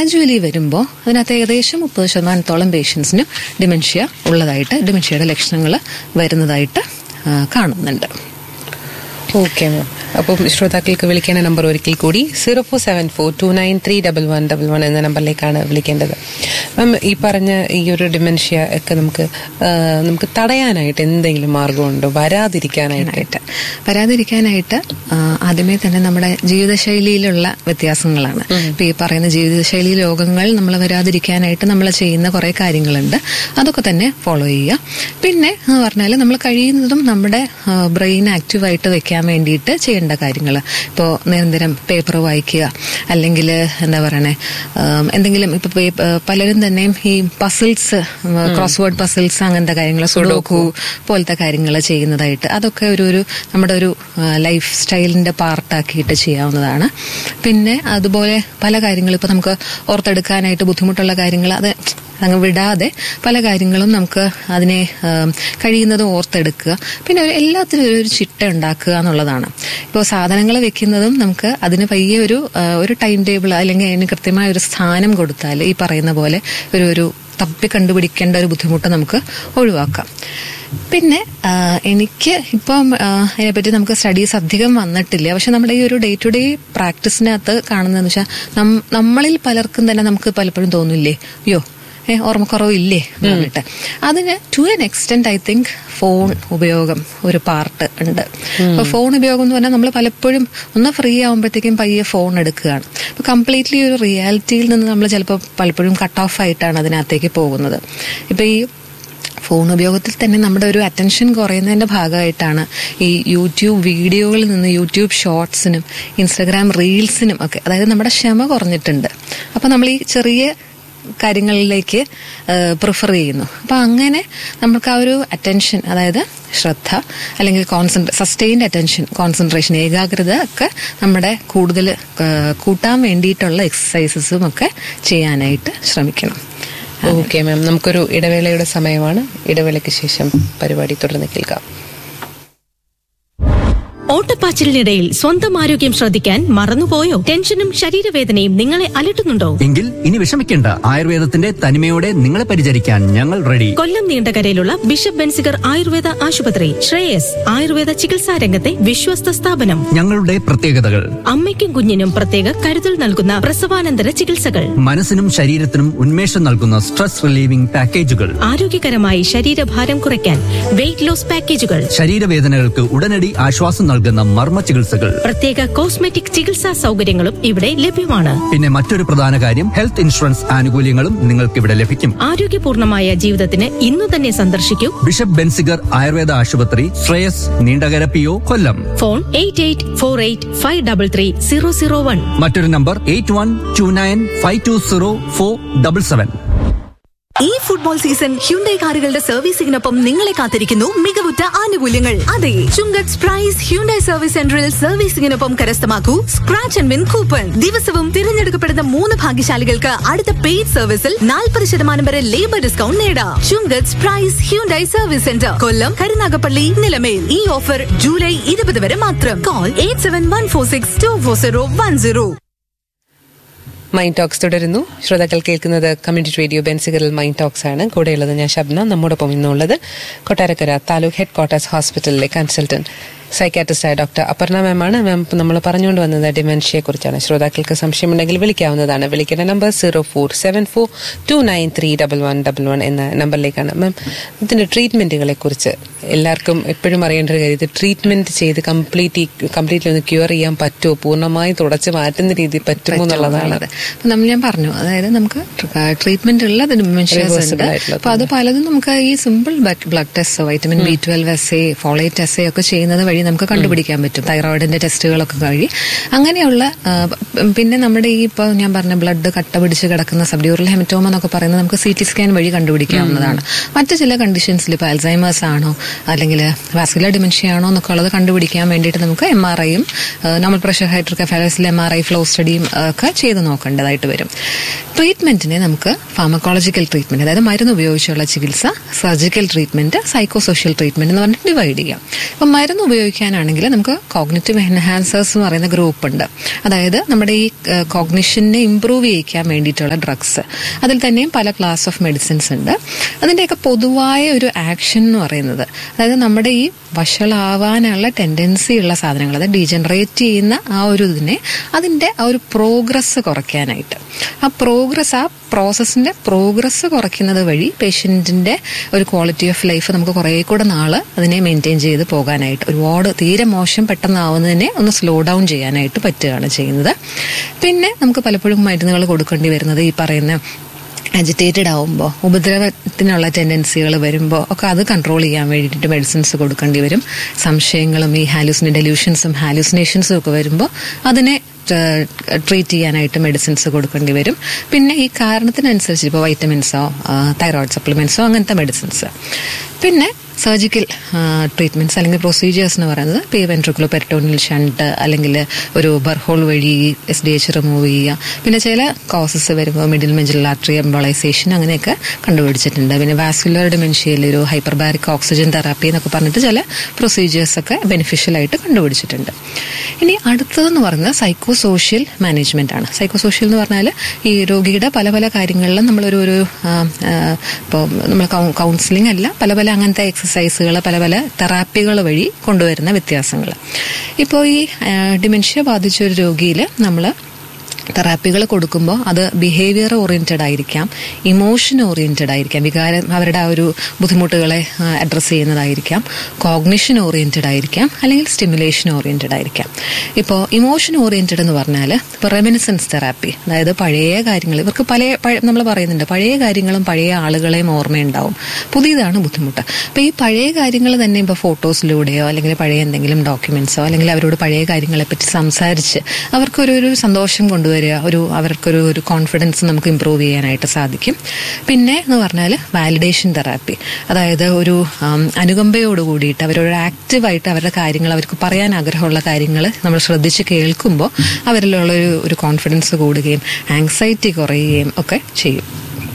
Gradually വരുമ്പോൾ അതിനകത്ത് ഏകദേശം മുപ്പത് ശതമാനത്തോളം പേഷ്യൻസിന് ഡിമെൻഷ്യ ഉള്ളതായിട്ട് ഡിമെൻഷ്യയുടെ ലക്ഷണങ്ങൾ വരുന്നതായിട്ട് ആ, കാണുന്നുണ്ട് ഓക്കെ മാം അപ്പം ശ്രോതാക്കൾക്ക് വിളിക്കേണ്ട നമ്പർ ഒരിക്കൽ കൂടി zero four seven four two nine three double one double one എന്ന നമ്പറിലേക്കാണ് വിളിക്കേണ്ടത് മാം ഈ പറഞ്ഞ ഈ ഒരു ഡിമെൻഷ്യ ഒക്കെ നമുക്ക് ആ, നമുക്ക് തടയാനായിട്ട് എന്തെങ്കിലും മാർഗമുണ്ടോ വരാതിരിക്കാനായിട്ട് ആയിട്ട് വരാതിരിക്കാനായിട്ട് ആ, ആദ്യമേ തന്നെ നമ്മുടെ ജീവിതശൈലിയിലുള്ള വ്യത്യാസങ്ങളാണ് ഇപ്പൊ ഈ പറയുന്ന ജീവിതശൈലി രോഗങ്ങൾ നമ്മൾ വരാതിരിക്കാനായിട്ട് നമ്മൾ ചെയ്യുന്ന കുറെ കാര്യങ്ങളുണ്ട് അതൊക്കെ തന്നെ ഫോളോ ചെയ്യുക പിന്നെ എന്ന് പറഞ്ഞാൽ നമ്മൾ കഴിയുന്നതും നമ്മുടെ ബ്രെയിൻ ആക്റ്റീവായിട്ട് വെക്കാൻ വേണ്ടിയിട്ട് ചെയ്യേണ്ട കാര്യങ്ങൾ ഇപ്പോൾ നിരന്തരം പേപ്പർ വായിക്കുക അല്ലെങ്കിൽ എന്താ പറയണേ ആം, എന്തെങ്കിലും ഇപ്പൊ പേ- ആ, പലരും തന്നെ ഈ പസിൽസ് ക്രോസ് വേർഡ് പസിൽസ് അങ്ങനത്തെ കാര്യങ്ങൾ സുഡോക്കു പോലത്തെ കാര്യങ്ങൾ ചെയ്യുന്നതായിട്ട് അതൊക്കെ ഒരു ഒരു നമ്മുടെ ഒരു ലൈഫ് സ്റ്റൈലിന്റെ പാർട്ടാക്കിയിട്ട് ചെയ്യാവുന്നതാണ് പിന്നെ അതുപോലെ പല കാര്യങ്ങളും ഇപ്പൊ നമുക്ക് ഓർത്തെടുക്കാനായിട്ട് ബുദ്ധിമുട്ടുള്ള കാര്യങ്ങൾ അത് അങ്ങ് വിടാതെ പല കാര്യങ്ങളും നമുക്ക് അതിനെ ആം, കഴിയുന്നതും ഓർത്തെടുക്കുക പിന്നെ ഒരു എല്ലാത്തിനും ഒരു ചിട്ട ഉണ്ടാക്കുക എന്നുള്ളതാണ് ഇപ്പോൾ സാധനങ്ങൾ വെക്കുന്നതും നമുക്ക് അതിന് പയ്യെ ഒരു ആ, ഒരു ടൈം ടേബിൾ അല്ലെങ്കിൽ അതിന് കൃത്യമായ ഒരു സ്ഥാനം കൊടുത്താൽ ഈ പറയുന്ന പോലെ ഒരു ഒരു തപ്പി കണ്ടുപിടിക്കേണ്ട ഒരു ബുദ്ധിമുട്ട് നമുക്ക് ഒഴിവാക്കാം പിന്നെ ആ, എനിക്ക് ഇപ്പം ആ, അതിനെപ്പറ്റി നമുക്ക് സ്റ്റഡീസ് അധികം വന്നിട്ടില്ല പക്ഷെ നമ്മുടെ ഈ ഒരു ഡേ ടു ഡേ പ്രാക്ടീസിനകത്ത് കാണുന്നതെന്ന് വെച്ചാൽ നം- നമ്മളിൽ പലർക്കും തന്നെ നമുക്ക് പലപ്പോഴും തോന്നില്ലേ അയ്യോ ഏ ഓർമ്മക്കുറവില്ലേ എന്ന് പറഞ്ഞിട്ട് അതിന് to an extent I think phone ഉപയോഗം ഒരു പാർട്ട് ഉണ്ട് അപ്പൊ ഫോൺ ഉപയോഗം എന്ന് പറഞ്ഞാൽ നമ്മൾ പലപ്പോഴും ഒന്ന് ഫ്രീ ആകുമ്പോഴത്തേക്കും പയ്യെ ഫോൺ എടുക്കുകയാണ് അപ്പൊ കംപ്ലീറ്റ്ലി ഒരു റിയാലിറ്റിയിൽ നിന്ന് നമ്മൾ ചിലപ്പോൾ പലപ്പോഴും കട്ട് ഓഫ് ആയിട്ടാണ് അതിനകത്തേക്ക് പോകുന്നത് ഇപ്പൊ ഈ ഫോൺ ഉപയോഗത്തിൽ തന്നെ നമ്മുടെ ഒരു അറ്റൻഷൻ കുറയുന്നതിന്റെ ഭാഗമായിട്ടാണ് ഈ യൂട്യൂബ് വീഡിയോകളിൽ നിന്ന് യൂട്യൂബ് ഷോർട്സിനും ഇൻസ്റ്റഗ്രാം റീൽസിനും ഒക്കെ അതായത് നമ്മുടെ ക്ഷമ കുറഞ്ഞിട്ടുണ്ട് അപ്പൊ നമ്മൾ ഈ ചെറിയ കാര്യങ്ങളിലേക്ക് പ്രിഫർ ചെയ്യുന്നു അപ്പൊ അങ്ങനെ നമുക്ക് ആ ഒരു അറ്റൻഷൻ അതായത് ശ്രദ്ധ അല്ലെങ്കിൽ കോൺസെൻട്രേ സസ്റ്റെയിൻഡ് അറ്റൻഷൻ കോൺസെൻട്രേഷൻ ഏകാഗ്രത ഒക്കെ നമ്മുടെ കൂടുതൽ കൂട്ടാൻ വേണ്ടിയിട്ടുള്ള എക്സസൈസസും ഒക്കെ ചെയ്യാനായിട്ട് ശ്രമിക്കണം ഓക്കെ മാം നമുക്കൊരു ഇടവേളയുടെ സമയമാണ് ഇടവേളയ്ക്ക് ശേഷം പരിപാടി തുടർന്ന് കേൾക്കാം ഓട്ടപ്പാച്ചിലിനിടയിൽ സ്വന്തം ആരോഗ്യം ശ്രദ്ധിക്കാൻ മറന്നുപോയോ ടെൻഷനും ശരീരവേദനയും നിങ്ങളെ അലട്ടുന്നുണ്ടോ എങ്കിൽ ഇനി വിഷമിക്കേണ്ട ആയുർവേദത്തിന്റെ തനിമയോടെ നിങ്ങളെ പരിചരിക്കാൻ ഞങ്ങൾ റെഡി കൊല്ലം നീണ്ടകരയിലുള്ള ബിഷപ്പ് ബെൻസിഗർ ആയുർവേദ ആശുപത്രി ശ്രേയസ് ആയുർവേദ ചികിത്സാ രംഗത്തെ വിശ്വസ്ത സ്ഥാപനം ഞങ്ങളുടെ പ്രത്യേകതകൾ അമ്മയ്ക്കും കുഞ്ഞിനും പ്രത്യേക കരുതൽ നൽകുന്ന പ്രസവാനന്തര ചികിത്സകൾ മനസ്സിനും ശരീരത്തിനും ഉന്മേഷം നൽകുന്ന സ്ട്രെസ് റിലീവിംഗ് പാക്കേജുകൾ ആരോഗ്യകരമായി ശരീരഭാരം കുറയ്ക്കാൻ വെയിറ്റ് ലോസ് പാക്കേജുകൾ ശരീരവേദനകൾക്ക് ഉടനടി ആശ്വാസം നൽകുന്ന മർമ്മ ചികിത്സകൾ പ്രത്യേക കോസ്മെറ്റിക് ചികിത്സാ സൗകര്യങ്ങളും ഇവിടെ ലഭ്യമാണ് പിന്നെ മറ്റൊരു പ്രധാന കാര്യം ഹെൽത്ത് ഇൻഷുറൻസ് ആനുകൂല്യങ്ങളും നിങ്ങൾക്ക് ഇവിടെ ലഭിക്കും ആരോഗ്യപൂർണമായ ജീവിതത്തിന് ഇന്നു തന്നെ സന്ദർശിക്കൂ ബിഷപ്പ് ബെൻസിഗർ ആയുർവേദ ആശുപത്രി Shreyas Neendakara P O Kollam phone eight eight four eight five double three zero zero one മറ്റൊരു number eight one two nine five two zero four double seven ഈ ഫുട്ബോൾ സീസൺ ഹ്യുണ്ടൈ കാറുകളുടെ സർവീസിംഗിനൊപ്പം നിങ്ങളെ കാത്തിരിക്കുന്നു മികവുറ്റ ആനുകൂല്യങ്ങൾ അതെ ചുങ്കത്ത് പ്രൈസ് ഹ്യുണ്ടൈ സർവീസ് സെന്ററിൽ സർവീസിംഗിനൊപ്പം കരസ്ഥമാക്കൂ സ്ക്രാച്ച് ആൻഡ് വിൻ കൂപ്പൺ ദിവസവും തിരഞ്ഞെടുക്കപ്പെടുന്ന മൂന്ന് ഭാഗ്യശാലികൾക്ക് അടുത്ത പെയ്ഡ് സർവീസിൽ നാൽപ്പത് ശതമാനം വരെ ലേബർ ഡിസ്കൗണ്ട് നേടാം Chungath prize Hyundai service centre Kollam Karunagappally Nilamel ഈ ഓഫർ ജൂലൈ ഇരുപത് വരെ മാത്രം call eight seven one four six two four zero one zero mind talks തുടരുന്നു ശ്രോതാക്കൾ കേൾക്കുന്നത് കമ്മ്യൂണിറ്റി റേഡിയോ ബെൻസിഗറിൽ മൈൻഡ് ടോക്സ് ആണ് കൂടെയുള്ളത് ഞാൻ ശബ്ന നമ്മോടൊപ്പം ഇന്നുള്ളത് കൊട്ടാരക്കര താലൂക്ക് ഹെഡ് ക്വാർട്ടേഴ്സ് ഹോസ്പിറ്റലിലെ കൺസൾട്ടന്റ് സൈക്കാട്രിസ്റ്റായ ഡോക്ടർ അപർണ മാമാണ് മാം നമ്മൾ പറഞ്ഞുകൊണ്ട് വന്നത് ഡിമെൻഷ്യയെ കുറിച്ചാണ് ശ്രോതാക്കൾക്ക് സംശയമുണ്ടെങ്കിൽ വിളിക്കാവുന്നതാണ് വിളിക്കേണ്ട number zero four seven four two nine three double one double one എന്ന നമ്പറിലേക്കാണ് മാം ഇതിന്റെ ട്രീറ്റ്മെന്റുകളെ കുറിച്ച് എല്ലാവർക്കും എപ്പോഴും അറിയേണ്ട ഒരു കാര്യം ഇത് ട്രീറ്റ്മെന്റ് ചെയ്ത് കംപ്ലീറ്റ് കംപ്ലീറ്റ്ലി ഒന്ന് ക്യൂർ ചെയ്യാൻ പറ്റുമോ പൂർണ്ണമായി തുടച്ച് മാറ്റുന്ന രീതി പറ്റുമോ എന്നുള്ളതാണ് അപ്പൊ നമ്മൾ ഞാൻ പറഞ്ഞു അതായത് നമുക്ക് ട്രീറ്റ്മെന്റ് ഉള്ള ഡിമെൻഷ്യാസ് ഉണ്ട് Reversible ആയിട്ടുള്ളത്. അപ്പൊ അത് പലതും നമുക്ക് ഈ simple blood test vitamin B twelve S A folate S A ഒക്കെ ചെയ്യുന്നത് വഴി നമുക്ക് കണ്ടുപിടിക്കാൻ പറ്റും തൈറോയിഡിന്റെ ടെസ്റ്റുകളൊക്കെ വഴി അങ്ങനെയുള്ള ആ, പിന്നെ നമ്മുടെ ഈ ഇപ്പോൾ ഞാൻ പറഞ്ഞ ബ്ലഡ് കട്ട പിടിച്ച് കിടക്കുന്ന സബ്ഡ്യൂറൽ ഹെമറ്റോമ എന്നൊക്കെ പറയുന്നത് നമുക്ക് സി ടി സ്കാൻ വഴി കണ്ടുപിടിക്കാവുന്നതാണ് മറ്റു ചില കണ്ടീഷൻസിൽ ഇപ്പോൾ അൽസൈമേഴ്സ് ആണോ അല്ലെങ്കിൽ വാസ്കുലർ ഡിമെൻഷ്യ ആണോ എന്നൊക്കെ ഉള്ളത് കണ്ടുപിടിക്കാൻ വേണ്ടിയിട്ട് നമുക്ക് എം ആർ ഐയും നോർമൽ പ്രഷർ ഹൈഡ്രോകെഫാലസിൽ എം ആർ ഐ ഫ്ലോ സ്റ്റഡിയും ഒക്കെ ചെയ്ത് നോക്കേണ്ടതായിട്ട് വരും ട്രീറ്റ്മെന്റിനെ നമുക്ക് ഫാർമക്കോളജിക്കൽ ട്രീറ്റ്മെന്റ് അതായത് മരുന്ന് ഉപയോഗിച്ചുള്ള ചികിത്സ surgical treatment psycho social treatment എന്ന് പറഞ്ഞിട്ട് ഡിവൈഡ് ചെയ്യാം അപ്പം മരുന്ന് ഉപയോഗിക്കാനാണെങ്കിൽ നമുക്ക് കോഗ്നിറ്റീവ് എൻഹാൻസേഴ്സ് എന്ന് പറയുന്ന ഗ്രൂപ്പ് ഉണ്ട് അതായത് നമ്മുടെ ഈ കോഗ്നിഷനെ ഇംപ്രൂവ് ചെയ്യിക്കാൻ വേണ്ടിയിട്ടുള്ള ഡ്രഗ്സ് അതിൽ തന്നെയും പല ക്ലാസ് ഓഫ് മെഡിസിൻസ് ഉണ്ട് അതിൻ്റെയൊക്കെ പൊതുവായ ഒരു ആക്ഷൻ എന്ന് പറയുന്നത് അതായത് നമ്മുടെ ഈ വഷളാവാനുള്ള ടെൻഡൻസി ഉള്ള സാധനങ്ങൾ അതായത് ഡീജനറേറ്റ് ചെയ്യുന്ന ആ ഒരു ഇതിനെ അതിൻ്റെ ആ ഒരു പ്രോഗ്രസ് കുറയ്ക്കാനായിട്ട് ആ പ്രോഗ്രസ് ആ പ്രോസസ്സിന്റെ പ്രോഗ്രസ് കുറയ്ക്കുന്നത് വഴി പേഷ്യന്റിന്റെ ഒരു ക്വാളിറ്റി ഓഫ് ലൈഫ് നമുക്ക് കുറേ കൂടെ നാള് അതിനെ മെയിൻറ്റെയിൻ ചെയ്ത് പോകാനായിട്ട് ഒരുപാട് തീരെ മോശം പെട്ടെന്നാവുന്നതിനെ ഒന്ന് സ്ലോ ഡൗൺ ചെയ്യാനായിട്ട് പറ്റുകയാണ് ചെയ്യുന്നത് പിന്നെ നമുക്ക് പലപ്പോഴും മരുന്നുകൾ കൊടുക്കേണ്ടി വരുന്നത് ഈ പറയുന്ന അജിറ്റേറ്റഡ് ആവുമ്പോൾ ഉപദ്രവത്തിനുള്ള ടെൻഡൻസികൾ വരുമ്പോൾ ഒക്കെ അത് കൺട്രോൾ ചെയ്യാൻ വേണ്ടിയിട്ട് മെഡിസിൻസ് കൊടുക്കേണ്ടി വരും സംശയങ്ങളും ഈ ഹാലൂസിന് ഡെല്യൂഷൻസും ഹാലൂസിനേഷൻസും ഒക്കെ വരുമ്പോൾ അതിനെ ട്രീറ്റ് ചെയ്യാനായിട്ട് മെഡിസിൻസ് കൊടുക്കേണ്ടി വരും പിന്നെ ഈ കാരണത്തിനനുസരിച്ച് ഇപ്പോൾ വൈറ്റമിൻസോ തൈറോയിഡ് സപ്ലിമെന്റ്സോ അങ്ങനത്തെ മെഡിസിൻസ് പിന്നെ സർജിക്കൽ ട്രീറ്റ്മെന്റ്സ് അല്ലെങ്കിൽ പ്രൊസീജിയേഴ്സ് എന്ന് പറയുന്നത് ഇപ്പോൾ ഈ വെൻട്രിക്കുലോ പെരട്ടോണിയൽ ഷണ്ട് അല്ലെങ്കിൽ ഒരു ബർഹോൾ വഴി എസ് ഡി എച്ച് റിമൂവ് ചെയ്യുക പിന്നെ ചില കോസസ് വരുമ്പോൾ മിഡിൽ മെഞ്ചൽ ആർട്ടറി എംബോളൈസേഷൻ അങ്ങനെയൊക്കെ കണ്ടുപിടിച്ചിട്ടുണ്ട് പിന്നെ വാസ്കുലർ ഡിമെൻഷ്യയിൽ ഒരു ഹൈപ്പർബാരിക് ഓക്സിജൻ തെറാപ്പി എന്നൊക്കെ പറഞ്ഞിട്ട് ചില പ്രൊസീജിയേഴ്സ് ഒക്കെ ബെനിഫിഷ്യൽ ആയിട്ട് കണ്ടുപിടിച്ചിട്ടുണ്ട് ഇനി അടുത്തതെന്ന് പറയുന്നത് സൈക്കോ സോഷ്യൽ മാനേജ്മെന്റ് ആണ് സൈക്കോ സോഷ്യൽ എന്ന് പറഞ്ഞാൽ ഈ രോഗിയുടെ പല പല കാര്യങ്ങളിലും നമ്മളൊരു ഒരു ഇപ്പോൾ നമ്മൾ കൗൺസിലിംഗ് അല്ല പല പല അങ്ങനത്തെ എക്സസൈസുകൾ പല പല തെറാപ്പികൾ വഴി കൊണ്ടുവരുന്ന വ്യത്യാസങ്ങൾ ഇപ്പോൾ ഈ ഡിമെൻഷ്യ ബാധിച്ച ഒരു രോഗിയിൽ നമ്മൾ തെറാപ്പികൾ കൊടുക്കുമ്പോൾ അത് ബിഹേവിയർ ഓറിയന്റഡ് ആയിരിക്കാം ഇമോഷൻ ഓറിയന്റഡ് ആയിരിക്കാം വികാരം അവരുടെ ആ ഒരു ബുദ്ധിമുട്ടുകളെ അഡ്രസ്സ് ചെയ്യുന്നതായിരിക്കാം കോഗ്നിഷൻ ഓറിയന്റഡ് ആയിരിക്കാം അല്ലെങ്കിൽ സ്റ്റിമുലേഷൻ ഓറിയന്റഡ് ആയിരിക്കാം ഇപ്പോൾ ഇമോഷൻ ഓറിയന്റഡ് എന്ന് പറഞ്ഞാൽ ഇപ്പോൾ റെമിനിസൻസ് തെറാപ്പി അതായത് പഴയ കാര്യങ്ങൾ ഇവർക്ക് പല നമ്മൾ പറയുന്നുണ്ട് പഴയ കാര്യങ്ങളും പഴയ ആളുകളെയും ഓർമ്മയുണ്ടാവും പുതിയതാണ് ബുദ്ധിമുട്ട് അപ്പോൾ ഈ പഴയ കാര്യങ്ങൾ തന്നെ ഇപ്പോൾ ഫോട്ടോസിലൂടെയോ അല്ലെങ്കിൽ പഴയ എന്തെങ്കിലും ഡോക്യുമെന്റ്സോ അല്ലെങ്കിൽ അവരോട് പഴയ കാര്യങ്ങളെ പറ്റി സംസാരിച്ച് അവർക്കൊരു ഒരു സന്തോഷം കൊണ്ടുവരിക ഒരു അവർക്കൊരു ഒരു കോൺഫിഡൻസ് നമുക്ക് ഇമ്പ്രൂവ് ചെയ്യാനായിട്ട് സാധിക്കും പിന്നെ എന്ന് പറഞ്ഞാൽ വാലിഡേഷൻ തെറാപ്പി അതായത് ഒരു അനുകമ്പയോട് കൂടിയിട്ട് അവരൊരു ആക്റ്റീവായിട്ട് അവരുടെ കാര്യങ്ങൾ അവർക്ക് പറയാൻ ആഗ്രഹമുള്ള കാര്യങ്ങൾ നമ്മൾ ശ്രദ്ധിച്ച് കേൾക്കുമ്പോൾ അവരിലുള്ള ഒരു ഒരു കോൺഫിഡൻസ് കൂടുകയും ആങ്സൈറ്റി കുറയുകയും ഒക്കെ ചെയ്യും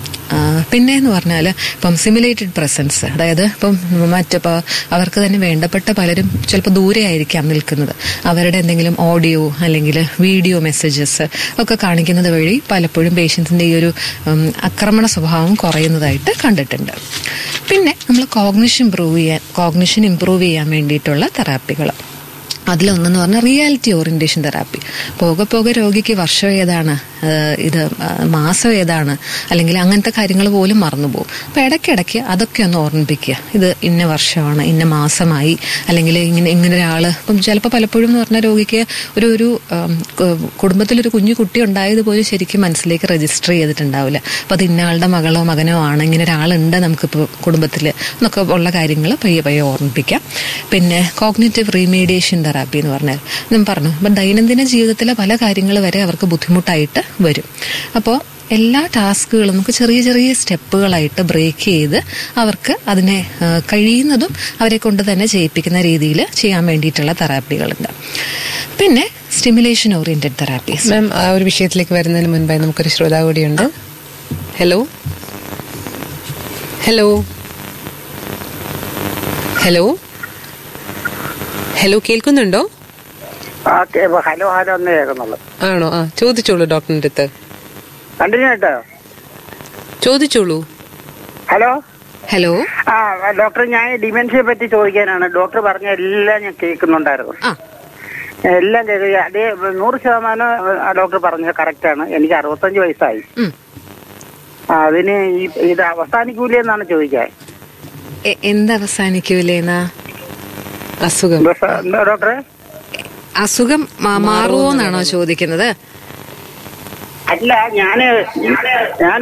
പിന്നെ എന്ന് പറഞ്ഞാൽ ഇപ്പം സിമുലേറ്റഡ് പ്രസൻസ് അതായത് ഇപ്പം മറ്റിപ്പോൾ അവർക്ക് തന്നെ വേണ്ടപ്പെട്ട പലരും ചിലപ്പോൾ ദൂരെ ആയിരിക്കാം നിൽക്കുന്നത് അവരുടെ എന്തെങ്കിലും ഓഡിയോ അല്ലെങ്കിൽ വീഡിയോ മെസ്സേജസ് ഒക്കെ കാണിക്കുന്നത് വഴി പലപ്പോഴും പേഷ്യൻസിൻ്റെ ഈ ഒരു ആക്രമണ സ്വഭാവം കുറയുന്നതായിട്ട് കണ്ടിട്ടുണ്ട് പിന്നെ നമ്മൾ കോഗ്നിഷൻ ഇമ്പ്രൂവ് ചെയ്യാൻ കോഗ്നിഷൻ ഇമ്പ്രൂവ് ചെയ്യാൻ വേണ്ടിയിട്ടുള്ള തെറാപ്പികൾ അതിലൊന്നെന്ന് പറഞ്ഞാൽ റിയാലിറ്റി ഓറിയന്റേഷൻ തെറാപ്പി പോകെ പോകെ രോഗിക്ക് വർഷം ഏതാണ് ഇത് മാസം ഏതാണ് അല്ലെങ്കിൽ അങ്ങനത്തെ കാര്യങ്ങൾ പോലും മറന്നുപോകും അപ്പോൾ ഇടയ്ക്കിടയ്ക്ക് അതൊക്കെ ഒന്ന് ഓർമ്മിപ്പിക്കുക ഇത് ഇന്ന വർഷമാണ് ഇന്ന മാസമായി അല്ലെങ്കിൽ ഇങ്ങനെ ഇങ്ങനെ ഒരാൾ ഇപ്പം ചിലപ്പോൾ പലപ്പോഴും എന്ന് പറഞ്ഞാൽ രോഗിക്ക് ഒരു ഒരു കുടുംബത്തിലൊരു കുഞ്ഞു കുട്ടി ഉണ്ടായത് പോലും ശരിക്കും മനസ്സിലേക്ക് രജിസ്റ്റർ ചെയ്തിട്ടുണ്ടാവില്ല അപ്പം അത് ഇന്നയാളുടെ മകളോ മകനോ ആണ് ഇങ്ങനെ ഒരാളുണ്ട് നമുക്കിപ്പോൾ കുടുംബത്തിൽ എന്നൊക്കെ ഉള്ള കാര്യങ്ങൾ പയ്യെ പയ്യെ ഓർമ്മിപ്പിക്കാം പിന്നെ കോഗ്നേറ്റീവ് റീമീഡിയേഷൻ തെറാപ്പി എന്ന് പറഞ്ഞാൽ ഞാൻ പറഞ്ഞു അപ്പം ദൈനംദിന ജീവിതത്തിലെ പല കാര്യങ്ങൾ വരെ അവർക്ക് ബുദ്ധിമുട്ടായിട്ട് വരും അപ്പോൾ എല്ലാ ടാസ്കുകളും നമുക്ക് ചെറിയ ചെറിയ സ്റ്റെപ്പുകളായിട്ട് ബ്രേക്ക് ചെയ്ത് അവർക്ക് അതിനെ കഴിയുന്നതും അവരെ കൊണ്ട് തന്നെ ചെയ്യിപ്പിക്കുന്ന രീതിയിൽ ചെയ്യാൻ വേണ്ടിയിട്ടുള്ള തെറാപ്പികളുണ്ട് പിന്നെ സ്റ്റിമുലേഷൻ ഓറിയന്റഡ് തെറാപ്പീസ് മാം ആ ഒരു വിഷയത്തിലേക്ക് വരുന്നതിന് മുൻപായി നമുക്കൊരു ശ്രോതാവ് കൂടിയുണ്ട് ഹലോ ഹലോ ഹലോ ഹലോ കേൾക്കുന്നുണ്ടോ ആ കേ- ഹലോ ഹലോ എന്ന് കേൾക്കുന്നുള്ളു ആണോ ആ ചോദിച്ചോളൂ ഡോക്ടറിന്റെ അടുത്ത് കണ്ടിന്യൂ കേട്ടോ ചോദിച്ചോളൂ ഹലോ ഹലോ ആ ഡോക്ടർ ഞാൻ ഡിമെൻഷ്യയെ പറ്റി ചോദിക്കാനാണ് ഡോക്ടർ പറഞ്ഞ എല്ലാം ഞാൻ കേൾക്കുന്നുണ്ടായിരുന്നു ആ എല്ലാം കേൾക്കുക അതേ നൂറ് ശതമാനം ആ ഡോക്ടർ പറഞ്ഞത് കറക്റ്റാണ് എനിക്ക് അറുപത്തഞ്ച് വയസ്സായി ഉം. ആ, അതിന് ഈ ഇത് അവസാനിക്കൂലേ എന്നാണ് ചോദിക്കാൻ എ- എന്ത് അവസാനിക്കൂലേന്നാ അസുഖം ഡോക്ടർ- എന്താ ഡോക്ടറെ അസുഖം മാ- മാറുമോന്നാണോ ചോദിക്കുന്നത് അല്ല ഞാന് ഞാൻ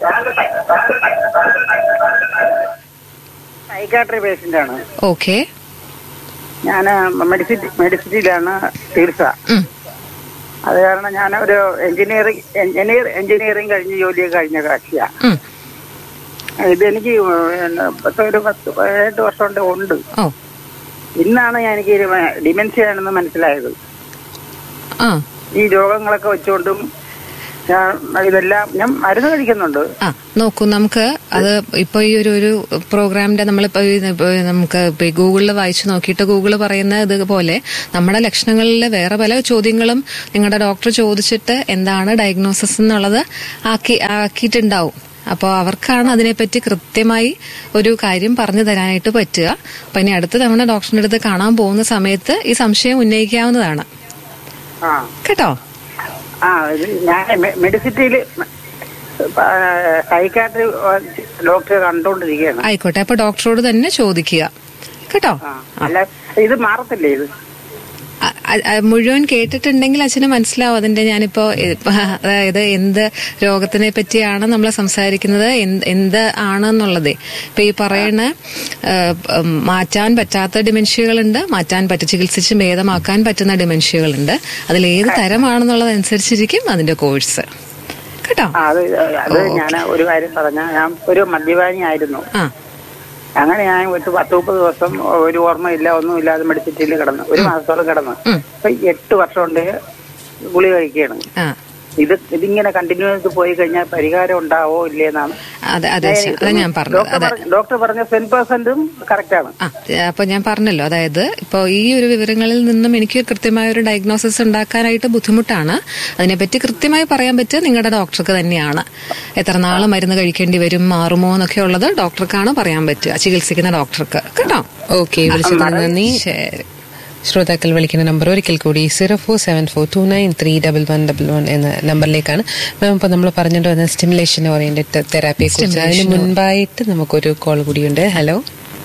സൈക്കാട്രി പേഷ്യന്റ് ആണ് ഓക്കെ ഞാൻ മെഡിസിറ്റി മെഡിസിറ്റിയിലാണ് ചികിത്സ അത് കാരണം ഞാൻ ഒരു എഞ്ചിനീയറിംഗ് എഞ്ചിനീയർ എഞ്ചിനീയറിംഗ് കഴിഞ്ഞ് ജോലിയൊക്കെ കഴിഞ്ഞ കക്ഷിയാ ഇതെനിക്ക് പിന്നെ പത്ത് ഒരു പത്ത് പതിനെട്ട് വർഷം കൊണ്ട് ഉണ്ട് ഓ ഇന്നാണ് ഞാൻ എനിക്ക് ഡിമെൻഷ്യ ആണെന്ന് മനസ്സിലായത് ആ ഈ രോഗങ്ങളൊക്കെ വെച്ചുകൊണ്ടും ഞാൻ ഇതെല്ലാം ഞാൻ മരുന്ന് കഴിക്കുന്നുണ്ട് ആ നോക്കൂ നമുക്ക് അത് ഇപ്പൊ ഈ ഒരു ഒരു പ്രോഗ്രാമിന്റെ നമ്മളിപ്പോ ഈ ഇപ്പൊ നമുക്ക് ഇപ്പൊ ഈ ഗൂഗിളിൽ വായിച്ചു നോക്കിയിട്ട് ഗൂഗിൾ പറയുന്ന ഇതുപോലെ നമ്മുടെ ലക്ഷണങ്ങളിൽ വേറെ പല ചോദ്യങ്ങളും നിങ്ങളുടെ ഡോക്ടർ ചോദിച്ചിട്ട് എന്താണ് ഡയഗ്നോസിസ് എന്നുള്ളത് ആക്കി ആക്കിയിട്ടുണ്ടാവും അപ്പോൾ അവർക്കാണ് അതിനെപ്പറ്റി കൃത്യമായി ഒരു കാര്യം പറഞ്ഞു തരാനായിട്ട് പറ്റുക അപ്പൊ ഇനി അടുത്ത തവണ ഡോക്ടറിന്റെ അടുത്ത് കാണാൻ പോകുന്ന സമയത്ത് ഈ സംശയം ഉന്നയിക്കാവുന്നതാണ് ആ കേട്ടോ ആ ഇത് ഞാൻ മെ- മെഡിസിറ്റിയിൽ സൈക്കാട്രി ഡോക്ടറെ കണ്ടോണ്ടിരിക്കുകയാണ് ആയിക്കോട്ടെ അപ്പൊ ഡോക്ടറോട് തന്നെ ചോദിക്കുക കേട്ടോ ആ അല്ല ഇത് മാറത്തില്ലേ ഇത് അ- അ- അ- മുഴുവൻ കേട്ടിട്ടുണ്ടെങ്കിൽ അച്ഛന് മനസ്സിലാവും അതിന്റെ ഞാനിപ്പോ ഇ- അതായത് എന്ത് രോഗത്തിനെ പറ്റിയാണ് നമ്മൾ സംസാരിക്കുന്നത് എന്ത് എന്ത് ആണെന്നുള്ളത് ഇപ്പൊ ഈ പറയുന്ന ഏഹ്, ഉം, മാറ്റാൻ പറ്റാത്ത ഡിമെൻഷ്യകളുണ്ട് മാറ്റാൻ പറ്റ ചികിത്സിച്ച് ഭേദമാക്കാൻ പറ്റുന്ന ഡിമെൻഷ്യകളുണ്ട് അതിൽ ഏത് തരമാണെന്നുള്ളതനുസരിച്ചിരിക്കും അതിന്റെ കോഴ്സ് കേട്ടോ ആ അത് അത് ഞാൻ ഒരു കാര്യം പറഞ്ഞ ഞാൻ ഒരു മദ്യപാനി ആയിരുന്നു ആ അങ്ങനെ ഞാൻ ഒരു പത്ത് മുപ്പത് ദിവസം ഒരു ഓർമ്മയില്ല ഒന്നും ഇല്ലാതെ മെഡിസിറ്റിയിൽ കിടന്നു ഒരു മാസത്തോളം കിടന്നു ഉം. അപ്പൊ എട്ട് വർഷം കൊണ്ട് ഗുളി കഴിക്കുകയാണ് ആ ഇത് ഇതിങ്ങനെ കണ്ടിന്യൂ ചെയ്ത് പോയി കഴിഞ്ഞാൽ പരിഹാരം ഉണ്ടാവോ ഇല്ലേന്നാണ് അതെ അതെ അച്ഛാ, അതാ ഞാൻ പറഞ്ഞത് ഡോക്ടർ അതെ പറഞ്ഞ- ഡോക്ടർ പറഞ്ഞ സെൻ പെർസെന്റും കറക്റ്റ് ആണ് ആ അപ്പൊ ഞാൻ പറഞ്ഞല്ലോ അതായത് ഇപ്പോൾ ഈ ഒരു വിവരങ്ങളിൽ നിന്നും എനിക്ക് കൃത്യമായ ഒരു ഡയഗ്നോസിസ് ഉണ്ടാക്കാനായിട്ട് ബുദ്ധിമുട്ടാണ് അതിനെപ്പറ്റി കൃത്യമായി പറയാൻ പറ്റുക നിങ്ങളുടെ ഡോക്ടർക്ക് തന്നെയാണ് എത്ര നാള് മരുന്ന് കഴിക്കേണ്ടി വരും മാറുമോ എന്നൊക്കെ ഉള്ളത് ഡോക്ടർക്കാണ് പറയാൻ പറ്റുക ചികിത്സിക്കുന്ന ഡോക്ടർക്ക് കേട്ടോ ഓക്കെ വിളിച്ചതിന് നന്ദി ശരി ശ്രോതാക്കൾ വിളിക്കുന്ന നമ്പർ ഒരിക്കൽ കൂടി zero four seven four two nine three double one double one എന്ന നമ്പറിലേക്കാണ് മാം ഇപ്പൊ നമ്മൾ പറഞ്ഞിട്ട് വന്ന സ്റ്റിമുലേഷൻ ഓറിയന്റഡ് തെറാപ്പിയെ കുറിച്ച് അതിന് മുൻപായിട്ട് നമുക്കൊരു കോൾ കൂടിയുണ്ട് ഹലോ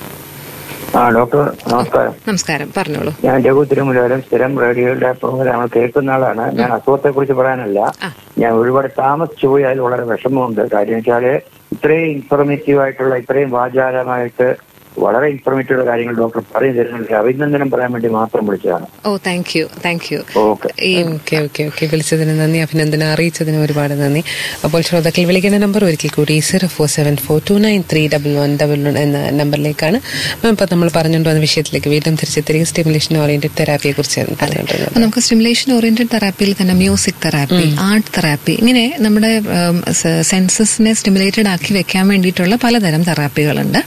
ആ ഡോക്ടർ നമസ്കാരം നമസ്കാരം പറഞ്ഞോളൂ ഞാൻ രഘു തിരുമുലാരം സ്ഥിരം റേഡിയോയുടെ പ്രോഗ്രാം കേൾക്കുന്ന ആളാണ് ഞാൻ അസുഖത്തെ കുറിച്ച് പറയാനല്ല ആ. ഞാൻ ഒരുപാട് താമസിച്ചു പോയി അതിൽ വളരെ വിഷമമുണ്ട് കാര്യം വെച്ചാല് ഇത്രയും ഇൻഫോർമേറ്റീവ് ആയിട്ടുള്ള ഇത്രയും വാചാലമായിട്ട് വളരെ ഇൻഫോർമേറ്റീവ് കാര്യങ്ങൾ ഡോക്ടർ പറഞ്ഞു തരുന്നുണ്ട് അഭിനന്ദനം പറയാൻ വേണ്ടി മാത്രം വിളിച്ചതാണ് oh thank you thank you okay ഈ ഓക്കെ ഓക്കെ ഓക്കെ വിളിച്ചതിന് നന്ദി അഭിനന്ദനം അറിയിച്ചതിന് ഒരുപാട് നന്ദി അപ്പോൾ ശ്രോതാക്കൾ വിളിക്കുന്ന നമ്പർ ഒരിക്കൽ കൂടി zero four seven four two nine three double one double one എന്ന നമ്പറിലേക്കാണ് മാം ഇപ്പൊ നമ്മൾ പറഞ്ഞുകൊണ്ട് വന്ന വിഷയത്തിലേക്ക് വീണ്ടും തിരിച്ചെത്തിരിക്കും സ്റ്റിമുലേഷൻ ഓറിയന്റഡ് തെറാപ്പിയെ കുറിച്ചാണ് പറഞ്ഞുകൊണ്ടിരുന്നത് അപ്പൊ നമുക്ക് സ്റ്റിമുലേഷൻ ഓറിയന്റഡ് തെറാപ്പിയിൽ തന്നെ മ്യൂസിക് തെറാപ്പി ആർട്ട് തെറാപ്പി ഇങ്ങനെ നമ്മുടെ സെൻസസിനെ സ്റ്റിമുലേറ്റഡ് ആക്കി വെക്കാൻ വേണ്ടിയിട്ടുള്ള പലതരം തെറാപ്പികളുണ്ട്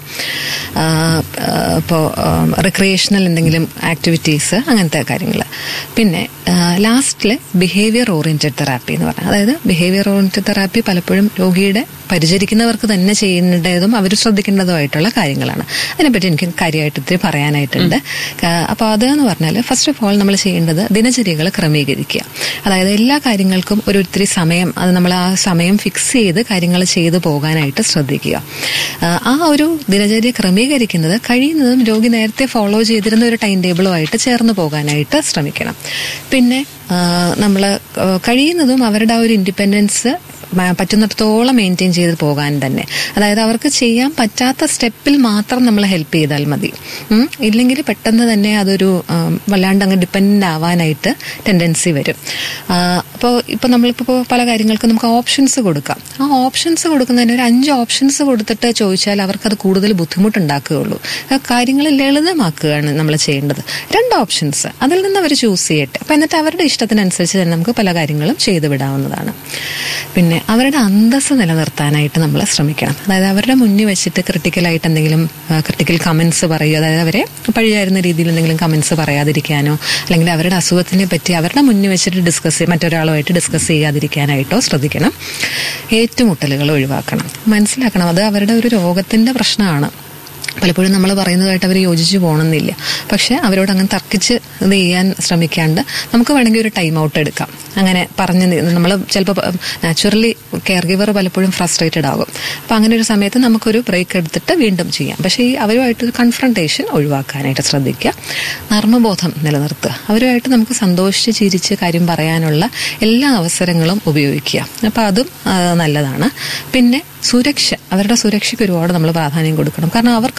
ഇപ്പോൾ റിക്രിയേഷണൽ എന്തെങ്കിലും ആക്ടിവിറ്റീസ് അങ്ങനത്തെ കാര്യങ്ങൾ പിന്നെ ലാസ്റ്റില് ബിഹേവിയർ ഓറിയന്റഡ് തെറാപ്പി എന്ന് പറഞ്ഞാൽ അതായത് ബിഹേവിയർ ഓറിയന്റഡ് തെറാപ്പി പലപ്പോഴും രോഗിയുടെ പരിചരിക്കുന്നവർക്ക് തന്നെ ചെയ്യേണ്ടതും അവർ ശ്രദ്ധിക്കേണ്ടതുമായിട്ടുള്ള കാര്യങ്ങളാണ് അതിനെപ്പറ്റി എനിക്ക് കാര്യമായിട്ട് ഇത്തിരി പറയാനായിട്ടുണ്ട് അപ്പോൾ അതെന്ന് പറഞ്ഞാൽ ഫസ്റ്റ് ഓഫ് ഓൾ നമ്മൾ ചെയ്യേണ്ടത് ദിനചര്യകൾ ക്രമീകരിക്കുക അതായത് എല്ലാ കാര്യങ്ങൾക്കും ഒരു ഇത്തിരി സമയം അത് നമ്മൾ ആ സമയം ഫിക്സ് ചെയ്ത് കാര്യങ്ങൾ ചെയ്തു പോകാനായിട്ട് ശ്രദ്ധിക്കുക ആ, ആ ഒരു ദിനചര്യ ക്രമീകരിക്കുന്നത് കഴിയുന്നതും രോഗി നേരത്തെ ഫോളോ ചെയ്തിരുന്ന ഒരു ടൈം ടേബിളുമായിട്ട് ചേർന്ന് പോകാനായിട്ട് ശ്രമിക്കണം പിന്നെ നമ്മൾ കഴിയുന്നതും അവരുടെ ആ ഒരു ഇൻഡിപെൻഡൻസ് മ- പറ്റുന്നിടത്തോളം മെയിൻറ്റെയിൻ ചെയ്ത് പോകാൻ തന്നെ അതായത് അവർക്ക് ചെയ്യാൻ പറ്റാത്ത സ്റ്റെപ്പിൽ മാത്രം നമ്മൾ ഹെൽപ്പ് ചെയ്താൽ മതി ഉം. ഇല്ലെങ്കിൽ പെട്ടെന്ന് തന്നെ അതൊരു ആം, വല്ലാണ്ട് അങ്ങ് ഡിപ്പെൻഡ് ആവാനായിട്ട് ടെൻഡൻസി വരും അപ്പോൾ ഇപ്പോൾ നമ്മളിപ്പോൾ പല കാര്യങ്ങൾക്കും നമുക്ക് ഓപ്ഷൻസ് കൊടുക്കാം ആ ഓപ്ഷൻസ് കൊടുക്കുന്നതിന് ഒരു അഞ്ച് ഓപ്ഷൻസ് കൊടുത്തിട്ട് ചോദിച്ചാൽ അവർക്കത് കൂടുതൽ ബുദ്ധിമുട്ടുണ്ടാക്കുകയുള്ളൂ ആ കാര്യങ്ങൾ ലളിതമാക്കുകയാണ് നമ്മൾ ചെയ്യേണ്ടത് രണ്ട് ഓപ്ഷൻസ് അതിൽ നിന്ന് അവർ ചൂസ് ചെയ്യട്ടെ അപ്പം എന്നിട്ട് അവരുടെ ഇഷ്ടത്തിനനുസരിച്ച് തന്നെ നമുക്ക് പല കാര്യങ്ങളും ചെയ്തു വിടാവുന്നതാണ് പിന്നെ അവരുടെ അന്തസ്സ് നിലനിർത്താനായിട്ട് നമ്മൾ ശ്രമിക്കണം അതായത് അവരുടെ മുന്നിൽ വെച്ചിട്ട് ക്രിട്ടിക്കലായിട്ട് എന്തെങ്കിലും ക്രിട്ടിക്കൽ കമൻസ് പറയുക അതായത് അവരെ പഴിയായിരുന്ന രീതിയിൽ എന്തെങ്കിലും കമൻസ് പറയാതിരിക്കാനോ അല്ലെങ്കിൽ അവരുടെ അസുഖത്തിനെ പറ്റി അവരുടെ മുന്നിൽ വെച്ചിട്ട് ഡിസ്കസ് മറ്റൊരാളുമായിട്ട് ഡിസ്കസ് ചെയ്യാതിരിക്കാനായിട്ടോ ശ്രദ്ധിക്കണം ഏറ്റുമുട്ടലുകൾ ഒഴിവാക്കണം മനസ്സിലാക്കണം അത് അവരുടെ ഒരു രോഗത്തിന്റെ പ്രശ്നമാണ് പലപ്പോഴും നമ്മൾ പറയുന്നതായിട്ട് അവർ യോജിച്ചു പോകണമെന്നില്ല പക്ഷെ അവരോട് അങ്ങനെ തർക്കിച്ച് ഇത് ചെയ്യാൻ ശ്രമിക്കാണ്ട് നമുക്ക് വേണമെങ്കിൽ ഒരു ടൈം ഔട്ട് എടുക്കാം അങ്ങനെ പറഞ്ഞ് നമ്മൾ ചിലപ്പോൾ നാച്ചുറലി കെയർ ഗിവർ പലപ്പോഴും ഫ്രസ്ട്രേറ്റഡ് ആകും അപ്പം അങ്ങനെ ഒരു സമയത്ത് നമുക്കൊരു ബ്രേക്ക് എടുത്തിട്ട് വീണ്ടും ചെയ്യാം പക്ഷേ ഈ അവരുമായിട്ടൊരു കൺഫ്രണ്ടേഷൻ ഒഴിവാക്കാനായിട്ട് ശ്രദ്ധിക്കുക നർമ്മബോധം നിലനിർത്തുക അവരുമായിട്ട് നമുക്ക് സന്തോഷിച്ച് ചിരിച്ച് കാര്യം പറയാനുള്ള എല്ലാ അവസരങ്ങളും ഉപയോഗിക്കുക അപ്പം അതും ആ, നല്ലതാണ് പിന്നെ സുരക്ഷ അവരുടെ സുരക്ഷയ്ക്ക് ഒരുപാട് നമ്മൾ പ്രാധാന്യം കൊടുക്കണം കാരണം അവർക്ക്